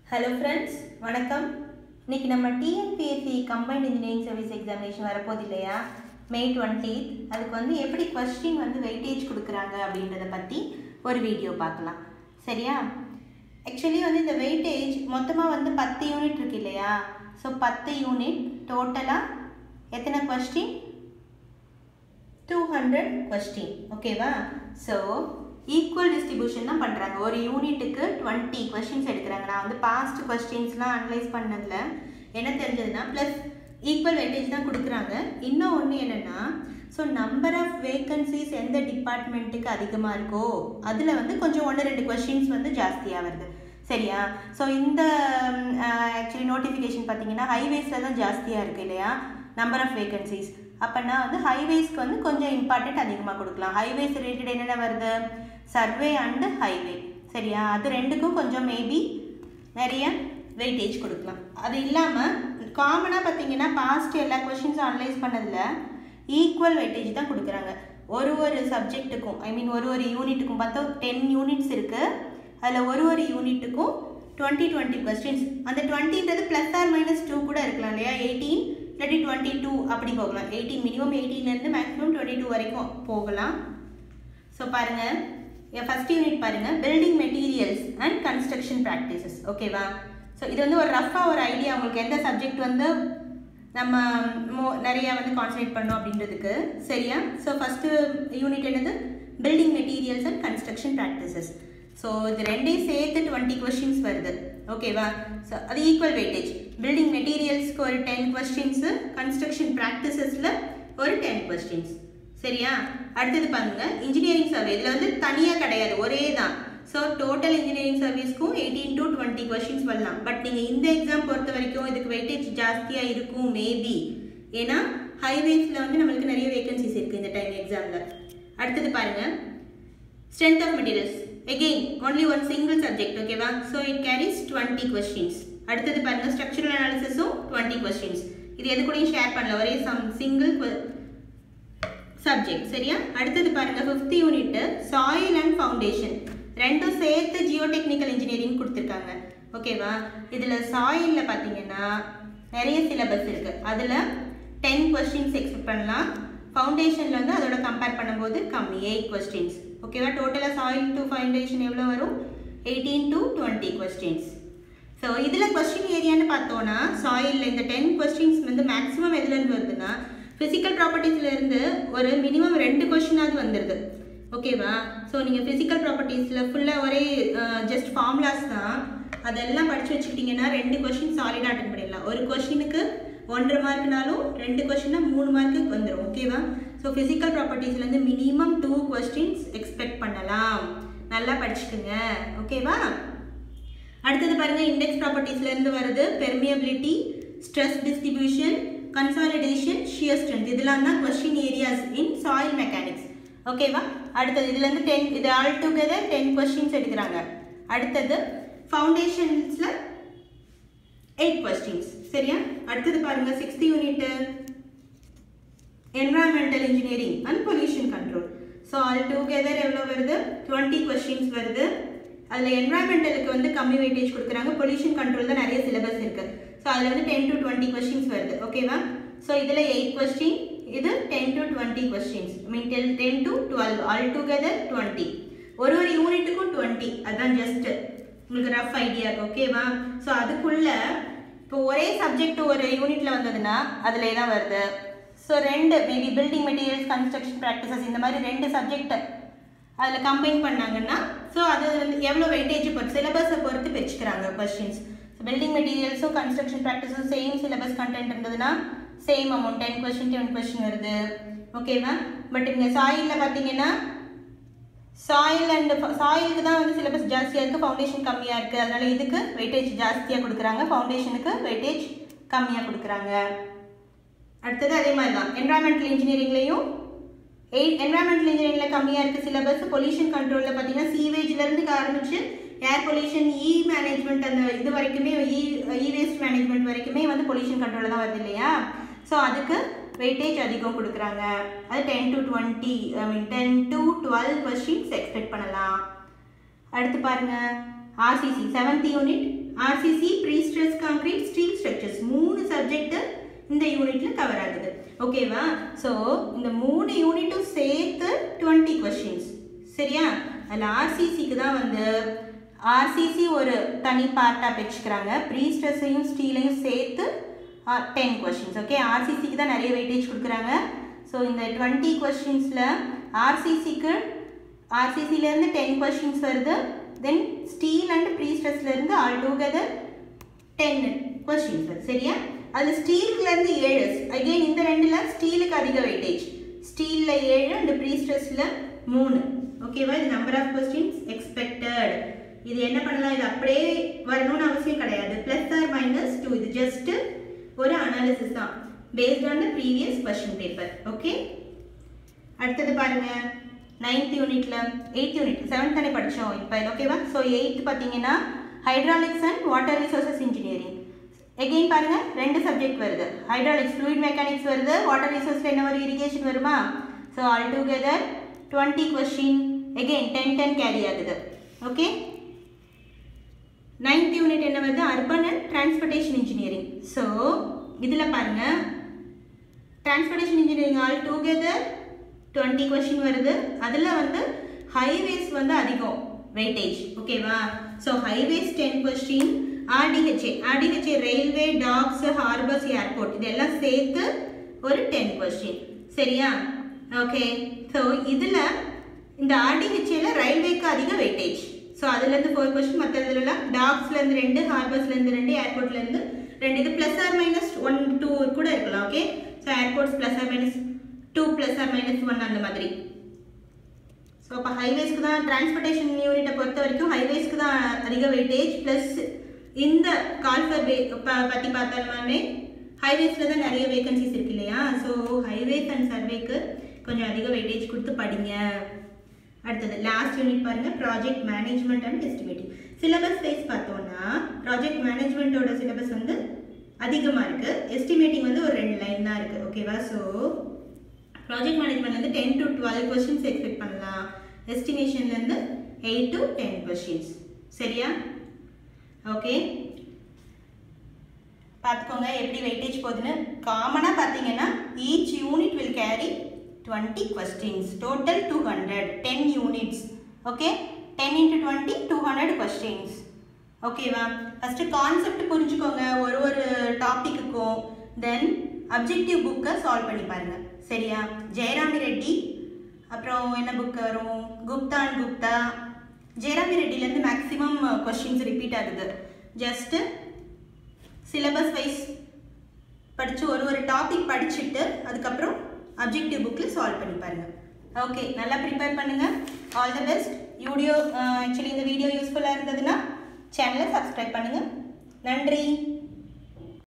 hello friends வணக்கம் இன்னைக்கு நம்ம TNPSC combined engineering service examination வரப்போகுது இல்லையா மே டுவெண்ட்டி அதுக்கு வந்து எப்படி கொஸ்டின் வந்து வெயிட்டேஜ் கொடுக்குறாங்க அப்படின்றத பற்றி ஒரு வீடியோ பார்க்கலாம் சரியா ஆக்சுவலி வந்து இந்த வெயிட்டேஜ் மொத்தமாக வந்து பத்து யூனிட் இருக்கு இல்லையா ஸோ பத்து யூனிட் டோட்டலாக எத்தனை கொஸ்டின் டூ ஹண்ட்ரட் கொஸ்டின் ஓகேவா ஸோ ஈக்குவல் டிஸ்ட்ரிபியூஷன் தான் பண்ணுறாங்க ஒரு யூனிட்டுக்கு டுவெண்ட்டி கொஸ்டின்ஸ் எடுக்கிறாங்க நான் வந்து பாஸ்ட் கொஸ்டின்ஸ்லாம் அனலைஸ் பண்ணதில் என்ன தெரிஞ்சதுன்னா ப்ளஸ் ஈக்குவல் வெயிட்டேஜ் தான் கொடுக்குறாங்க இன்னும் ஒன்று என்னென்னா ஸோ நம்பர் ஆஃப் வேக்கன்சிஸ் எந்த டிபார்ட்மெண்ட்டுக்கு அதிகமாக இருக்கோ அதில் வந்து கொஞ்சம் ஒன்று ரெண்டு கொஸ்டின்ஸ் வந்து ஜாஸ்தியாக வருது சரியா ஸோ இந்த ஆக்சுவலி நோட்டிஃபிகேஷன் பார்த்தீங்கன்னா ஹைவேஸில் தான் ஜாஸ்தியாக இருக்குது இல்லையா நம்பர் ஆஃப் வேகன்சிஸ் அப்போனா வந்து ஹைவேஸ்க்கு வந்து கொஞ்சம் இம்பார்ட்டன்ட் அதிகமாக கொடுக்கலாம் ஹைவேஸ் ரிலேட்டட் என்னென்ன வருது சர்வே அண்டு ஹைவே சரியா அது ரெண்டுக்கும் கொஞ்சம் மேபி நிறைய வெயிட்டேஜ் கொடுக்கலாம் அது இல்லாமல் காமனாக பார்த்தீங்கன்னா பாஸ்ட் எல்லா கொஷின்ஸும் அனலைஸ் பண்ணதில் ஈக்குவல் வெயிட்டேஜ் தான் கொடுக்குறாங்க ஒரு ஒரு சப்ஜெக்ட்டுக்கும் ஐ மீன் ஒரு ஒரு யூனிட்டுக்கும் பார்த்தா டென் யூனிட்ஸ் இருக்குது அதில் ஒரு ஒரு யூனிட்டுக்கும் டுவெண்ட்டி டுவெண்ட்டி கொஸ்டின்ஸ் அந்த டுவெண்ட்டின்றது ப்ளஸ் ஆர் மைனஸ் டூ கூட இருக்கலாம் இல்லையா எயிட்டீன் இல்லாட்டி டுவெண்ட்டி டூ அப்படி போகலாம் எயிட்டீன் மினிமம் எயிட்டீன்லேருந்து மேக்ஸிமம் டுவெண்ட்டி டூ வரைக்கும் போகலாம் ஸோ பாருங்கள் ஃபஸ்ட் யூனிட் பாருங்கள் building materials and construction practices ஓகேவா ஸோ இது வந்து ஒரு ரஃபாக ஒரு ஐடியா உங்களுக்கு எந்த சப்ஜெக்ட் வந்து நம்ம மோ நிறையா வந்து கான்சன்ட்ரேட் பண்ணோம் அப்படின்றதுக்கு சரியா ஸோ ஃபஸ்ட்டு யூனிட் என்னது building materials and construction practices so இது ரெண்டையும் சேர்த்து டுவெண்ட்டி கொஸ்டின்ஸ் வருது ஓகேவா ஸோ அது ஈக்குவல் வெயிட்டேஜ் பில்டிங் மெட்டீரியல்ஸ்க்கு ஒரு டென் கொஸ்டின்ஸு கன்ஸ்ட்ரக்ஷன் ப்ராக்டிசஸில் ஒரு டென் கொஸ்டின்ஸ் சரியா அடுத்தது பாருங்க இன்ஜினியரிங் சர்வே இதில் வந்து தனியாக கிடையாது ஒரே தான் ஸோ டோட்டல் இன்ஜினியரிங் சர்வீஸ்க்கும் எயிட்டீன் டு டுவெண்ட்டி கொஸ்டின்ஸ் வரலாம் பட் நீங்கள் இந்த எக்ஸாம் பொறுத்த வரைக்கும் இதுக்கு வெயிட்டேஜ் ஜாஸ்தியாக இருக்கும் மேபி ஏன்னா ஹைவேஸில் வந்து நம்மளுக்கு நிறைய வேகன்சிஸ் இருக்குது இந்த டைம் எக்ஸாமில் அடுத்தது பாருங்கள் strength of materials again only one single subject ஓகேவா so it carries 20 questions அடுத்தது பாருங்க structural analysis உம் 20 questions இது எது கூடயும் ஷேர் பண்ணல ஒரே சம் சிங்கிள் சப்ஜெக்ட் சரியா அடுத்தது பாருங்க fifth unit soil and foundation ரெண்டும் சேர்த்து ஜியோ டெக்னிக்கல் இன்ஜினியரிங் கொடுத்துருக்காங்க ஓகேவா இதில் சாயிலில் பார்த்தீங்கன்னா நிறைய சிலபஸ் இருக்குது அதில் டென் கொஸ்டின்ஸ் எக்ஸ்பெக்ட் பண்ணலாம் ஃபவுண்டேஷனில் வந்து அதோட கம்பேர் பண்ணும்போது கம்மி எயிட் கொஸ்டின்ஸ் ஓகேவா டோட்டலாக சாயில் டு ஃபவுண்டேஷன் எவ்வளோ வரும் eighteen to twenty questions so இதில் கொஸ்டின் ஏரியான்னு பார்த்தோன்னா சாயிலில் இந்த டென் கொஸ்டின்ஸ் வந்து மேக்ஸிமம் எதுலேருந்து வருதுன்னா ஃபிசிக்கல் ப்ராப்பர்ட்டிஸ்லேருந்து ஒரு மினிமம் ரெண்டு கொஸ்டினாவது வந்துடுது ஓகேவா ஸோ நீங்கள் ஃபிசிக்கல் ப்ராப்பர்ட்டிஸில் ஃபுல்லாக ஒரே ஜஸ்ட் ஃபார்முலாஸ் தான் அதெல்லாம் படித்து வச்சுக்கிட்டிங்கன்னா ரெண்டு கொஸ்டின் சாலிடாக அட்டன் பண்ணிடலாம் ஒரு கொஸ்டினுக்கு ஒன்றரை மார்க்னாலும் ரெண்டு கொஸ்டினா மூணு மார்க்குக்கு வந்துடும் ஓகேவா ஸோ ஃபிசிக்கல் ப்ராப்பர்ட்டிஸ்லேருந்து மினிமம் டூ கொஸ்டின்ஸ் எக்ஸ்பெக்ட் பண்ணலாம் நல்லா படிச்சுக்குங்க ஓகேவா அடுத்தது பாருங்கள் இண்டெக்ஸ் ப்ராப்பர்ட்டிஸ்லேருந்து வருது permeability stress distribution consolidation shear strength இதெல்லாம் தான் question areas in soil mechanics ஓகேவா அடுத்தது இதுலேருந்து டென் இது ஆல் டுகெதர் டென் கொஸ்டின்ஸ் எடுக்கிறாங்க அடுத்தது ஃபவுண்டேஷன்ஸில் எயிட் கொஸ்டின்ஸ் சரியா அடுத்தது பாருங்க sixth unit environmental engineering and pollution control so all together எவ்வளோ வருது டுவெண்ட்டி கொஸ்டின்ஸ் வருது அதில் என்வரான்மெண்டலுக்கு வந்து கம்மி வெயிட்டேஜ் கொடுக்குறாங்க பொல்யூஷன் கண்ட்ரோல் தான் நிறைய சிலபஸ் இருக்குது ஸோ அதில் வந்து டென் டு டுவெண்ட்டி கொஸ்டின்ஸ் வருது ஓகேவா ஸோ இதில் எயிட் கொஸ்டின் இது ten to twenty questions mean ten ten to twelve all together twenty ஒரு ஒரு யூனிட்டுக்கும் டுவெண்ட்டி அதுதான் ஜஸ்ட் உங்களுக்கு ரஃப் ஐடியா இருக்கு ஓகேவா ஸோ அதுக்குள்ள இப்போ ஒரே சப்ஜெக்ட் ஒரு யூனிட்ல வந்ததுன்னா அதில் தான் வருது ஸோ ரெண்டு maybe building materials construction practices இந்த மாதிரி ரெண்டு சப்ஜெக்ட் அதில் கம்பைன் பண்ணாங்கன்னா ஸோ அது வந்து எவ்வளோ வெயிட்டேஜ் பொறுத்து சிலபஸை பொறுத்து பிரிச்சுக்கிறாங்க கொஸ்டின்ஸ் பில்டிங் மெட்டீரியல்ஸும் கன்ஸ்ட்ரக்ஷன் ப்ராக்டிஸும் சேம் சிலபஸ் கண்டென்ட் இருந்ததுன்னா same amount ten question ten question வருது ஓகேவா பட் இங்கே சாயிலில் பார்த்தீங்கன்னா சாயில் அண்ட் சாயிலுக்கு தான் வந்து சிலபஸ் ஜாஸ்தியாக இருக்குது ஃபவுண்டேஷன் கம்மியாக இருக்குது அதனால இதுக்கு வெயிட்டேஜ் ஜாஸ்தியாக கொடுக்குறாங்க ஃபவுண்டேஷனுக்கு வெயிட்டேஜ் கம்மியாக கொடுக்குறாங்க அடுத்தது அதே மாதிரி தான் என்வரான்மெண்டல் இன்ஜினியரிங்லேயும் எயிட் என்வரான்மெண்டல் இன்ஜினியரிங்கில் கம்மியாக இருக்குது சிலபஸ் பொல்யூஷன் கண்ட்ரோலில் பார்த்தீங்கன்னா சீவேஜ்லேருந்து ஆரம்பிச்சு ஏர் பொல்யூஷன் இ மேனேஜ்மெண்ட் அந்த இது வரைக்குமே இ இ வேஸ்ட் மேனேஜ்மெண்ட் வரைக்குமே வந்து பொல்யூஷன் கண்ட்ரோலில் தான் வருது இல்லையா ஸோ அதுக்கு வெயிட்டேஜ் அதிகம் கொடுக்குறாங்க அது ten to twenty I mean ten to twelve questions expect பண்ணலாம் அடுத்து பாருங்க RCC seventh unit RCC pre stress concrete steel structures மூணு சப்ஜெக்ட் இந்த யூனிட்ல கவர் ஆகுது ஓகேவா ஸோ இந்த மூணு யூனிட்டும் சேர்த்து டுவெண்ட்டி கொஸ்டின்ஸ் சரியா அதில் ஆர்சிசிக்கு தான் வந்து ஆர்சிசி ஒரு தனி பார்ட்டாக பிரிச்சுக்கிறாங்க ப்ரீ ஸ்ட்ரெஸ்ஸையும் ஸ்டீலையும் சேர்த்து டென் கொஸ்டின்ஸ் ஓகே ஆர்சிசிக்கு தான் நிறைய வெயிட்டேஜ் கொடுக்குறாங்க ஸோ இந்த டுவெண்ட்டி கொஸ்டின்ஸில் ஆர்சிசிக்கு ஆர்சிசிலேருந்து டென் கொஸ்டின்ஸ் வருது தென் ஸ்டீல் அண்ட் ப்ரீ ஸ்ட்ரெஸ்லேருந்து ஆல் டுகெதர் டென் கொஸ்டின்ஸ் வருது சரியா அதில் ஸ்டீல்லேருந்து ஏழு அகெயின் இந்த ரெண்டில் ஸ்டீலுக்கு அதிக வெயிட்டேஜ் ஸ்டீலில் ஏழு அண்ட் ப்ரீ ஸ்ட்ரெஸ்ஸில் மூணு ஓகேவா இது நம்பர் ஆஃப் கொஸ்டின்ஸ் எக்ஸ்பெக்டட் இது என்ன பண்ணலாம் இது அப்படியே வரணும்னு அவசியம் கிடையாது ப்ளஸ் ஆர் மைனஸ் டூ இது ஜஸ்ட் ஒரு அனாலிசிஸ் தான் based on the previous question paper okay அடுத்தது பாருங்க நைன்த் யூனிட்ல எயித் யூனிட் செவன்த் தானே படித்தோம் இப்போ ஓகேவா ஸோ எயித் பார்த்தீங்கன்னா hydraulics and water resources engineering again பாருங்க ரெண்டு சப்ஜெக்ட் வருது ஹைட்ராலிக்ஸ் ஃப்ளூயிட் மெக்கானிக்ஸ் வருது வாட்டர் ரிசோர்ஸில் என்ன வரும் இரிகேஷன் வருமா so all together twenty question again ten ten carry ஆகுது ஓகே நைன்த் யூனிட் என்ன வருது urban and transportation engineering so இதில் பாருங்க transportation engineering all together twenty question வருது அதில் வந்து ஹைவேஸ் வந்து அதிகம் வெயிட்டேஜ் ஓகேவா so highways ten question RTHA RTHA railway tax harbours airport இதெல்லாம் சேர்த்து ஒரு டென் கொஸ்டின் சரியா ஓகே ஸோ இதில் இந்த ஆர்டிஹெச்ஏல ரயில்வேக்கு அதிக வெயிட்டேஜ் ஸோ அதுலேருந்து ஃபோர் கொஸ்டின் மற்ற இதுலலாம் டாக்ஸ்லேருந்து ரெண்டு ஹார்பர்ஸ்லேருந்து ரெண்டு ஏர்போர்ட்லேருந்து ரெண்டு இது plus or minus one two கூட இருக்கலாம் okay so airports plus or minus two plus or minus one அந்த மாதிரி ஸோ அப்போ ஹைவேஸ்க்கு தான் டிரான்ஸ்போர்ட்டேஷன் யூனிட்டை பொறுத்த வரைக்கும் ஹைவேஸ்க்கு தான் அதிக வெயிட்டேஜ் ப்ளஸ் இந்த கால்ஃபர் வே பற்றி பார்த்தாலுமே ஹைவேஸில் தான் நிறைய வேகன்சிஸ் இருக்கு இல்லையா ஸோ ஹைவேஸ் அண்ட் சர்வேக்கு கொஞ்சம் அதிக வெயிட்டேஜ் கொடுத்து படிங்க அடுத்தது லாஸ்ட் யூனிட் பாருங்க project management and estimating syllabus wise பார்த்தோம்னா ப்ராஜெக்ட் மேனேஜ்மெண்ட்டோட சிலபஸ் வந்து அதிகமாக இருக்குது எஸ்டிமேட்டிங் வந்து ஒரு ரெண்டு லைன் தான் இருக்குது ஓகேவா ஸோ ப்ராஜெக்ட் மேனேஜ்மெண்ட்லேருந்து ten to twelve questions expect பண்ணலாம் எஸ்டிமேஷன்லேருந்து எயிட் டு டென் கொஸ்டின்ஸ் சரியா ஓகே பார்த்துக்கோங்க எப்படி வெயிட்டேஜ் போகுதுன்னு காமனாக பார்த்தீங்கன்னா each unit will carry twenty questions total two hundred ten units okay ten into twenty two hundred questions ஓகேவா ஃபஸ்ட்டு கான்செப்ட் புரிஞ்சுக்கோங்க ஒரு ஒரு டாப்பிக்குக்கும் தென் அப்ஜெக்டிவ் புக்கை சால்வ் பண்ணி பாருங்கள் சரியா ஜெயராமி ரெட்டி அப்புறம் என்ன புக் வரும் குப்தா அண்ட் குப்தா ஜெயராமி ரெட்டிலேருந்து மேக்ஸிமம் கொஸ்டின்ஸ் ரிப்பீட் ஆகுது ஜஸ்ட்டு சிலபஸ் வைஸ் படித்து ஒரு ஒரு டாபிக் படிச்சுட்டு அதுக்கப்புறம் அப்ஜெக்டிவ் புக்கில் சால்வ் பண்ணி பாருங்கள் ஓகே நல்லா ப்ரிப்பேர் பண்ணுங்கள் all the best video actually இந்த வீடியோ யூஸ்ஃபுல்லாக இருந்ததுன்னா சேனலை சப்ஸ்கிரைப் பண்ணுங்கள் நன்றி